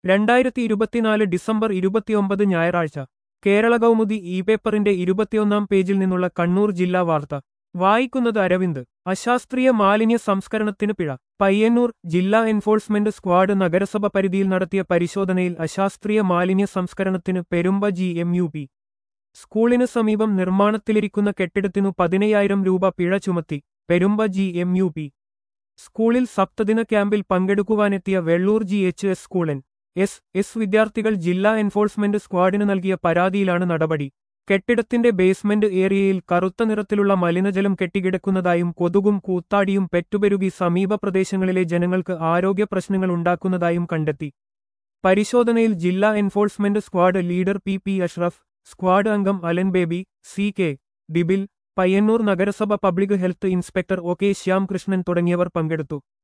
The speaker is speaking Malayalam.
രണ്ടായിരത്തി ഇരുപത്തിനാല് ഡിസംബർ ഇരുപത്തിയൊമ്പത് ഞായറാഴ്ച കേരള കൗമുദി ഇ പേപ്പറിന്റെ ഇരുപത്തിയൊന്നാം പേജിൽ നിന്നുള്ള കണ്ണൂർ ജില്ലാ വാർത്ത വായിക്കുന്നത് അരവിന്ദ് അശാസ്ത്രീയ മാലിന്യ സംസ്കരണത്തിന് പിഴ പയ്യന്നൂർ ജില്ലാ എൻഫോഴ്സ്മെന്റ് സ്ക്വാഡ് നഗരസഭ പരിധിയിൽ നടത്തിയ പരിശോധനയിൽ അശാസ്ത്രീയ മാലിന്യ സംസ്കരണത്തിന് Perumba G M U P സ്കൂളിന് സമീപം നിർമ്മാണത്തിലിരിക്കുന്ന കെട്ടിടത്തിനു പതിനയ്യായിരം രൂപ പിഴ ചുമത്തി Perumba G M U P സ്കൂളിൽ സപ്തദിന ക്യാമ്പിൽ പങ്കെടുക്കുവാനെത്തിയ വെള്ളൂർ ജി എച്ച് എസ് സ്കൂളൻ എസ് എസ് വിദ്യാർത്ഥികൾ ജില്ലാ എൻഫോഴ്സ്മെന്റ് സ്ക്വാഡിന് നൽകിയ പരാതിയിലാണ് നടപടി കെട്ടിടത്തിന്റെ ബേസ്മെന്റ് ഏരിയയിൽ കറുത്ത നിറത്തിലുള്ള മലിനജലം കെട്ടിക്കിടക്കുന്നതായും കൊതുകും കൂത്താടിയും പെറ്റുപെരുകി സമീപ പ്രദേശങ്ങളിലെ ജനങ്ങൾക്ക് ആരോഗ്യ പ്രശ്നങ്ങൾ ഉണ്ടാക്കുന്നതായും കണ്ടെത്തി പരിശോധനയിൽ ജില്ലാ enforcement squad leader P P Ashraf squad അംഗം അലൻ ബേബി സി കെ ഡിബിൽ പയ്യന്നൂർ നഗരസഭ public health inspector O K Shyamkrishnan തുടങ്ങിയവർ പങ്കെടുത്തു